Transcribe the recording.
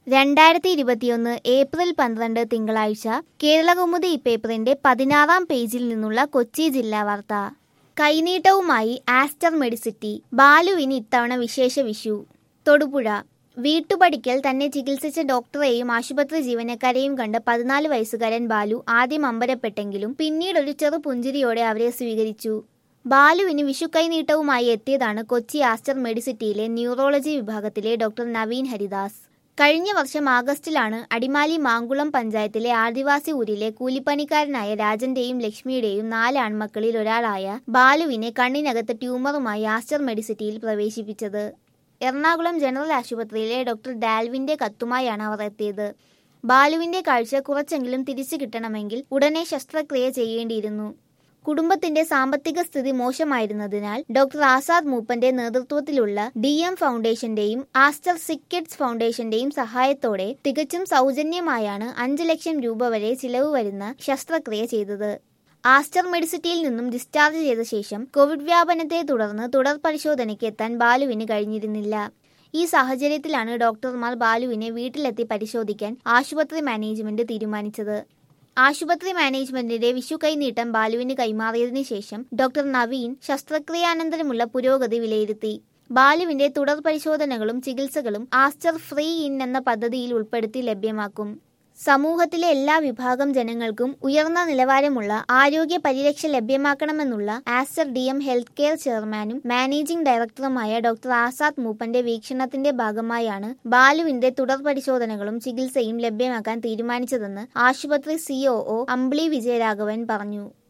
രണ്ടായിരത്തി ഇരുപത്തിയൊന്ന് ഏപ്രിൽ പന്ത്രണ്ട് തിങ്കളാഴ്ച കേരളകൗമുദി പേപ്പറിന്റെ പതിനാറാം പേജിൽ നിന്നുള്ള കൊച്ചി ജില്ലാ വാർത്ത കൈനീട്ടവുമായി ആസ്റ്റർ മെഡിസിറ്റി ബാലുവിന് ഇത്തവണ വിശേഷ വിഷു തൊടുപുഴ വീട്ടുപടിക്കൽ തന്നെ ചികിത്സിച്ച ഡോക്ടറെയും ആശുപത്രി ജീവനക്കാരെയും കണ്ട് പതിനാല് വയസ്സുകാരൻ ബാലു ആദ്യം അമ്പരപ്പെട്ടെങ്കിലും പിന്നീട് ഒരു ചെറു പുഞ്ചിരിയോടെ അവരെ സ്വീകരിച്ചു ബാലുവിന് വിഷുക്കൈനീട്ടവുമായി എത്തിയതാണ് കൊച്ചി ആസ്റ്റർ മെഡിസിറ്റിയിലെ ന്യൂറോളജി വിഭാഗത്തിലെ ഡോക്ടർ നവീൻ ഹരിദാസ് കഴിഞ്ഞ വർഷം ആഗസ്റ്റിലാണ് അടിമാലി മാങ്കുളം പഞ്ചായത്തിലെ ആദിവാസി ഊരിലെ കൂലിപ്പണിക്കാരനായ രാജന്റെയും ലക്ഷ്മിയുടെയും നാല് ആൺമക്കളിൽ ഒരാളായ ബാലുവിനെ കണ്ണിനകത്ത് ട്യൂമറുമായി ആസ്റ്റർ മെഡിസിറ്റിയിൽ പ്രവേശിപ്പിച്ചത് എറണാകുളം ജനറൽ ആശുപത്രിയിലെ ഡോക്ടർ ഡാൽവിന്റെ കത്തുമായാണ് അവർ എത്തിയത് ബാലുവിന്റെ കാഴ്ച കുറച്ചെങ്കിലും തിരിച്ചു കിട്ടണമെങ്കിൽ ഉടനെ ശസ്ത്രക്രിയ ചെയ്യേണ്ടിയിരുന്നു കുടുംബത്തിന്റെ സാമ്പത്തിക സ്ഥിതി മോശമായിരുന്നതിനാൽ ഡോക്ടർ ആസാദ് മൂപ്പന്റെ നേതൃത്വത്തിലുള്ള ഡി എം ഫൗണ്ടേഷന്റെയും ആസ്റ്റർ സിക്കറ്റ്സ് ഫൗണ്ടേഷന്റെയും സഹായത്തോടെ തികച്ചും സൗജന്യമായാണ് അഞ്ച് ലക്ഷം രൂപ വരെ ചിലവ് വരുന്ന ശസ്ത്രക്രിയ ചെയ്തത് ആസ്റ്റർ മെഡിസിറ്റിയിൽ നിന്നും ഡിസ്ചാർജ് ചെയ്ത ശേഷം കോവിഡ് വ്യാപനത്തെ തുടർന്ന് തുടർ പരിശോധനയ്ക്ക് എത്താൻ ബാലുവിന് കഴിഞ്ഞിരുന്നില്ല ഈ സാഹചര്യത്തിലാണ് ഡോക്ടർമാർ ബാലുവിനെ വീട്ടിലെത്തി പരിശോധിക്കാൻ ആശുപത്രി മാനേജ്മെന്റ് തീരുമാനിച്ചത് ആശുപത്രി മാനേജ്മെന്റിന്റെ വിഷു കൈനീട്ടം ബാലുവിന് കൈമാറിയതിനു ശേഷം ഡോക്ടർ നവീൻ ശസ്ത്രക്രിയാനന്തരമുള്ള പുരോഗതി വിലയിരുത്തി ബാലുവിന്റെ തുടർ പരിശോധനകളും ചികിത്സകളും ആസ്റ്റർ ഫ്രീ ഇൻ എന്ന പദ്ധതിയിൽ ഉൾപ്പെടുത്തി ലഭ്യമാക്കും സമൂഹത്തിലെ എല്ലാ വിഭാഗം ജനങ്ങൾക്കും ഉയർന്ന നിലവാരമുള്ള ആരോഗ്യ പരിരക്ഷ ലഭ്യമാക്കണമെന്നുള്ള Aster D M health care ചെയർമാനും മാനേജിംഗ് ഡയറക്ടറുമായ ഡോക്ടർ ആസാദ് മൂപ്പന്റെ വീക്ഷണത്തിന്റെ ഭാഗമായാണ് ബാലുവിന്റെ തുടർ പരിശോധനകളും ചികിത്സയും ലഭ്യമാക്കാൻ തീരുമാനിച്ചതെന്ന് ആശുപത്രി സിഒഒ അമ്പിളി വിജയരാഘവൻ പറഞ്ഞു